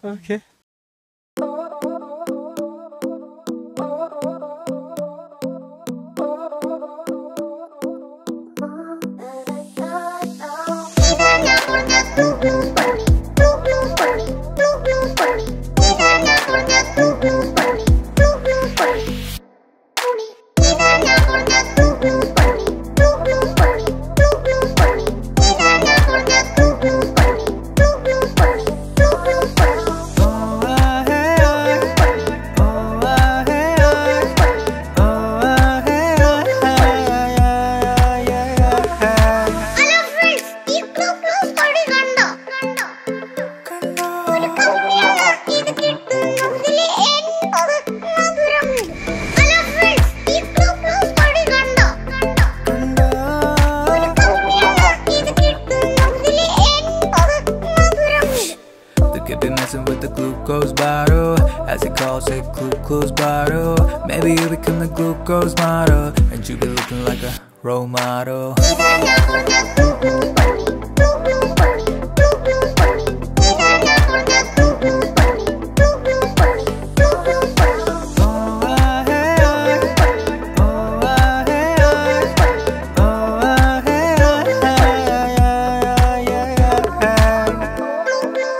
Okay hello friends ഈ clue clue story കണ്ടോ കണ്ടോ ഒരു കമ്പിയാണ് ഇത് കിട്ടുന്നതിൽ എൺപത് മധുരമുണ്ട് ഹലോ ഫ്രണ്ട്സ് ഈ ക്ലൂ ക്ലൂ സ്റ്റോറി കണ്ടോ കണ്ടോ ഒരു കമ്പിയാണ് ഇത് കിട്ടുന്നതിൽ എൺപത് മധുരമുണ്ട് The kid be messing with the glucose bottle. As he calls it, glucose bottle. Maybe you become the glucose model. And you be looking like a role model. ഇതാ കുറഞ്ഞ clue clue story clue clue story clue clue story ഇതാ കുറഞ്ഞ clue clue story clue clue story clue clue story Oh, ah, hey, ah. Oh, ah, hey, ah. Oh, ah, hey, ah. Yeah, yeah, yeah, yeah.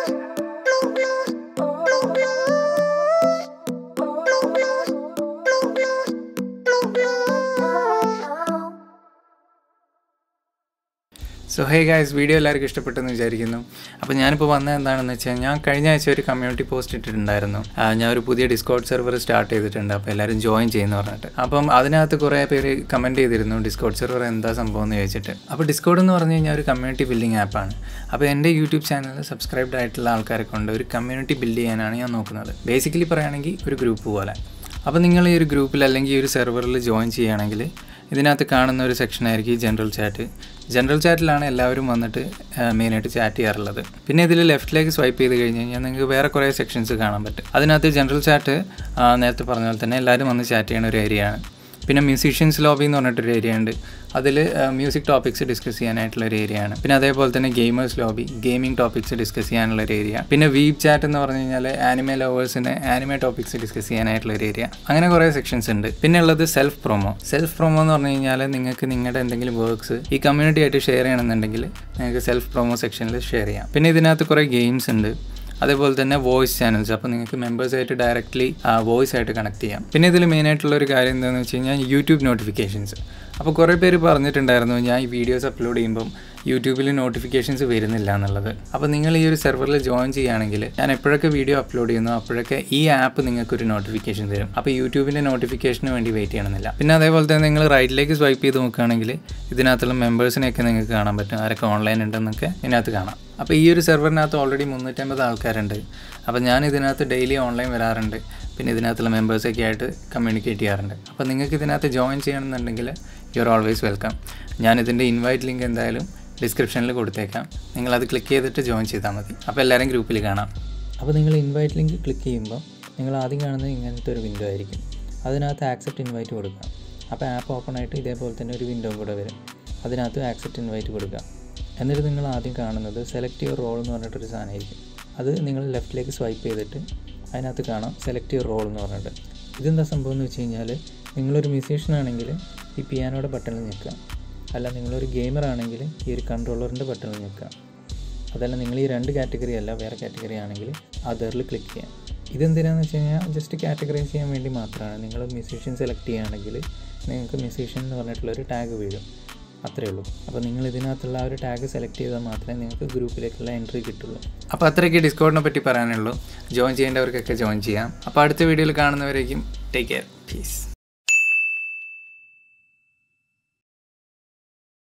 So hey guys video എല്ലാവർക്കും ഇഷ്ടപ്പെട്ടെന്ന് വിചാരിക്കുന്നു അപ്പോൾ ഞാനിപ്പോൾ വന്നത് എന്താണെന്ന് വെച്ചാൽ ഞാൻ കഴിഞ്ഞ ആഴ്ച ഒരു കമ്മ്യൂണിറ്റി പോസ്റ്റ് ഇട്ടിട്ടുണ്ടായിരുന്നു ആ, ഞാൻ ഒരു പുതിയ ഡിസ്കോഡ് സെർവർ സ്റ്റാർട്ട് ചെയ്തിട്ടുണ്ട് അപ്പോൾ എല്ലാവരും ജോയിൻ ചെയ്യുന്നു പറഞ്ഞിട്ട് അപ്പം അതിനകത്ത് കുറേ പേര് കമൻറ്റ് ചെയ്തിരുന്നു ഡിസ്കോഡ് സെർവർ എന്താ സംഭവം എന്ന് ചോദിച്ചിട്ട് അപ്പോൾ ഡിസ്കോഡ് എന്ന് പറഞ്ഞു കഴിഞ്ഞാൽ ഒരു കമ്മ്യൂണിറ്റി ബിൽഡിംഗ് ആപ്പാണ് അപ്പോൾ എൻ്റെ യൂട്യൂബ് ചാനലിൽ സബ്സ്ക്രൈബ്ഡ് ആയിട്ടുള്ള ആൾക്കാരെ കൊണ്ട് ഒരു കമ്മ്യൂണിറ്റി ബിൽഡ് ചെയ്യാനാണ് ഞാൻ നോക്കുന്നത് ബേസിക്കലി പറയുകയാണെങ്കിൽ ഒരു ഗ്രൂപ്പ് പോലെ അപ്പോൾ നിങ്ങൾ ഈ ഒരു ഗ്രൂപ്പിൽ അല്ലെങ്കിൽ ഈ ഒരു സെർവറിൽ ജോയിൻ ചെയ്യുകയാണെങ്കിൽ ഇതിനകത്ത് കാണുന്ന ഒരു സെക്ഷൻ ആയിരിക്കും ജനറൽ ചാറ്റ് ജനറൽ ചാറ്റിലാണ് എല്ലാവരും വന്നിട്ട് മെയിനായിട്ട് ചാറ്റ് ചെയ്യാറുള്ളത് പിന്നെ ഇതിൽ ലെഫ്റ്റിലേക്ക് സ്വൈപ്പ് ചെയ്ത് കഴിഞ്ഞ് കഴിഞ്ഞാൽ നിങ്ങൾക്ക് വേറെ കുറേ സെക്ഷൻസ് കാണാൻ പറ്റും അതിനകത്ത് ജനറൽ ചാറ്റ് നേരത്തെ പറഞ്ഞ പോലെ തന്നെ എല്ലാവരും വന്ന് ചാറ്റ് ചെയ്യുന്ന ഒരു ഏരിയ ആണ് പിന്നെ മ്യൂസീഷ്യൻസ് ലോബി എന്ന് പറഞ്ഞിട്ടൊരു ഏരിയ ഉണ്ട് അതിൽ മ്യൂസിക് ടോപ്പിക്സ് ഡിസ്കസ് ചെയ്യാനായിട്ടുള്ള ഒരു ഏരിയ ആണ് പിന്നെ അതേപോലെ തന്നെ gamers lobby gaming topics discuss ചെയ്യാനുള്ള ഒരു ഏരിയ പിന്നെ വീപ് ചാറ്റ് എന്ന് പറഞ്ഞു കഴിഞ്ഞാൽ ആനിമേ ലവേഴ്സിന് ആനിമേ ടോപ്പിക്സ് ഡിസ്കസ് ചെയ്യാനായിട്ടുള്ള ഒരു ഏരിയ അങ്ങനെ കുറേ സെക്ഷൻസ് ഉണ്ട് പിന്നെ ഉള്ളത് സെൽഫ് പ്രൊമോ സെൽഫ് പ്രൊമോ എന്ന് പറഞ്ഞു കഴിഞ്ഞാൽ നിങ്ങൾക്ക് നിങ്ങളുടെ എന്തെങ്കിലും വർക്ക്സ് ഈ കമ്മ്യൂണിറ്റി ആയിട്ട് ഷെയർ ചെയ്യണമെന്നുണ്ടെങ്കിൽ നിങ്ങൾക്ക് സെൽഫ് പ്രൊമോ സെക്ഷനിൽ ഷെയർ ചെയ്യാം പിന്നെ ഇതിനകത്ത് കുറേ ഗെയിംസ് ഉണ്ട് അതേപോലെ തന്നെ വോയിസ് ചാനൽസ് അപ്പോൾ നിങ്ങൾക്ക് മെമ്പേഴ്സായിട്ട് ഡയറക്റ്റ്ലി വോയിസ് ആയിട്ട് കണക്ട് ചെയ്യാം പിന്നെ ഇതിൽ മെയിനായിട്ടുള്ള ഒരു കാര്യം എന്താണെന്ന് വെച്ച് കഴിഞ്ഞാൽ യൂട്യൂബ് നോട്ടിഫിക്കേഷൻസ് അപ്പോൾ കുറേ പേര് പറഞ്ഞിട്ടുണ്ടായിരുന്നു ഞാൻ ഈ വീഡിയോസ് അപ്ലോഡ് ചെയ്യുമ്പം യൂട്യൂബിൽ നോട്ടിഫിക്കേഷൻസ് വരുന്നില്ല എന്നുള്ളത് അപ്പോൾ നിങ്ങൾ ഈ ഒരു സെർവറിൽ ജോയിൻ ചെയ്യുകയാണെങ്കിൽ ഞാൻ എപ്പോഴൊക്കെ വീഡിയോ അപ്ലോഡ് ചെയ്യുന്നു അപ്പോഴൊക്കെ ഈ ആപ്പ് നിങ്ങൾക്ക് ഒരു നോട്ടിഫിക്കേഷൻ തരും അപ്പോൾ യൂട്യൂബിൻ്റെ നോട്ടിഫിക്കേഷന് വേണ്ടി വെയിറ്റ് ചെയ്യണമെന്നില്ല പിന്നെ അതേപോലെ തന്നെ നിങ്ങൾ റൈറ്റിലേക്ക് സ്വൈപ്പ് ചെയ്ത് നോക്കുകയാണെങ്കിൽ ഇതിനകത്തുള്ള മെമ്പേഴ്സിനെയൊക്കെ നിങ്ങൾക്ക് കാണാൻ പറ്റും ആരൊക്കെ ഓൺലൈൻ ഉണ്ടെന്നൊക്കെ ഇതിനകത്ത് കാണാം അപ്പോൾ ഈ ഒരു സെർവറിനകത്ത് ഓൾറെഡി മുന്നൂറ്റമ്പത് ആൾക്കാരുണ്ട് അപ്പോൾ ഞാൻ ഇതിനകത്ത് ഡെയിലി ഓൺലൈൻ വരാറുണ്ട് പിന്നെ ഇതിനകത്തുള്ള മെമ്പേഴ്സൊക്കെ ആയിട്ട് കമ്മ്യൂണിക്കേറ്റ് ചെയ്യാറുണ്ട് അപ്പോൾ നിങ്ങൾക്ക് ഇതിനകത്ത് ജോയിൻ ചെയ്യണമെന്നുണ്ടെങ്കിൽ യു ആർ ഓൾവേസ് വെൽക്കം ഞാൻ ഇതിൻ്റെ ഇൻവൈറ്റ് ലിങ്ക് എന്തായാലും ഡിസ്ക്രിപ്ഷനിൽ കൊടുത്തേക്കാം നിങ്ങളത് ക്ലിക്ക് ചെയ്തിട്ട് ജോയിൻ ചെയ്താൽ മതി അപ്പോൾ എല്ലാവരും ഗ്രൂപ്പിൽ കാണാം അപ്പോൾ നിങ്ങൾ ഇൻവൈറ്റ് ലിങ്ക് ക്ലിക്ക് ചെയ്യുമ്പോൾ നിങ്ങൾ ആദ്യം കാണുന്നത് ഇങ്ങനത്തെ ഒരു വിൻഡോ ആയിരിക്കും അതിനകത്ത് ആക്സെപ്റ്റ് ഇൻവൈറ്റ് കൊടുക്കുക അപ്പോൾ ആപ്പ് ഓപ്പൺ ആയിട്ട് ഇതേപോലെ തന്നെ ഒരു വിൻഡോ കൂടെ വരും അതിനകത്ത് ആക്സെപ്റ്റ് ഇൻവൈറ്റ് കൊടുക്കുക എന്നിട്ട് നിങ്ങൾ ആദ്യം കാണുന്നത് സെലക്ട് യുവർ റോൾ എന്ന് പറഞ്ഞിട്ടൊരു സാധനമായിരിക്കും അത് നിങ്ങൾ ലെഫ്റ്റിലേക്ക് സ്വൈപ്പ് ചെയ്തിട്ട് അതിനകത്ത് കാണാം സെലക്ട് യുവർ റോൾ എന്ന് പറഞ്ഞിട്ട് ഇതെന്താ സംഭവം എന്ന് വെച്ച് കഴിഞ്ഞാൽ നിങ്ങളൊരു മ്യൂസീഷ്യൻ ആണെങ്കിൽ ഈ പിയാനോയുടെ ബട്ടണിൽ നിൽക്കുക അല്ല നിങ്ങളൊരു ഗെയിമർ ആണെങ്കിൽ ഈ ഒരു കൺട്രോളറിൻ്റെ ബട്ടണിൽ നിൽക്കുക അതല്ല നിങ്ങൾ ഈ രണ്ട് കാറ്റഗറി അല്ല വേറെ കാറ്റഗറി ആണെങ്കിൽ അതറിൽ ക്ലിക്ക് ചെയ്യാം ഇതെന്തിനാന്ന് വെച്ച് കഴിഞ്ഞാൽ ജസ്റ്റ് കാറ്റഗറൈസ് ചെയ്യാൻ വേണ്ടി മാത്രമാണ് നിങ്ങൾ മ്യൂസീഷ്യൻ സെലക്ട് ചെയ്യുകയാണെങ്കിൽ നിങ്ങൾക്ക് മ്യൂസീഷ്യൻ എന്ന് പറഞ്ഞിട്ടുള്ളൊരു ടാഗ് വീഴും അത്രേ ഉള്ളൂ അപ്പോൾ നിങ്ങൾ ഇതിനകത്തുള്ള ആ ഒരു ടാഗ് സെലക്ട് ചെയ്താൽ മാത്രമേ നിങ്ങൾക്ക് ഗ്രൂപ്പിലേക്കുള്ള എൻട്രി കിട്ടുള്ളൂ അപ്പോൾ അത്രയ്ക്ക് ഡിസ്കൗണ്ടിനെ പറ്റി പറയാനുള്ളൂ ജോയിൻ ചെയ്യേണ്ടവർക്കൊക്കെ ജോയിൻ ചെയ്യാം അപ്പോൾ അടുത്ത വീഡിയോയിൽ കാണുന്നവരേക്കും ടേക്ക് കെയർ പീസ്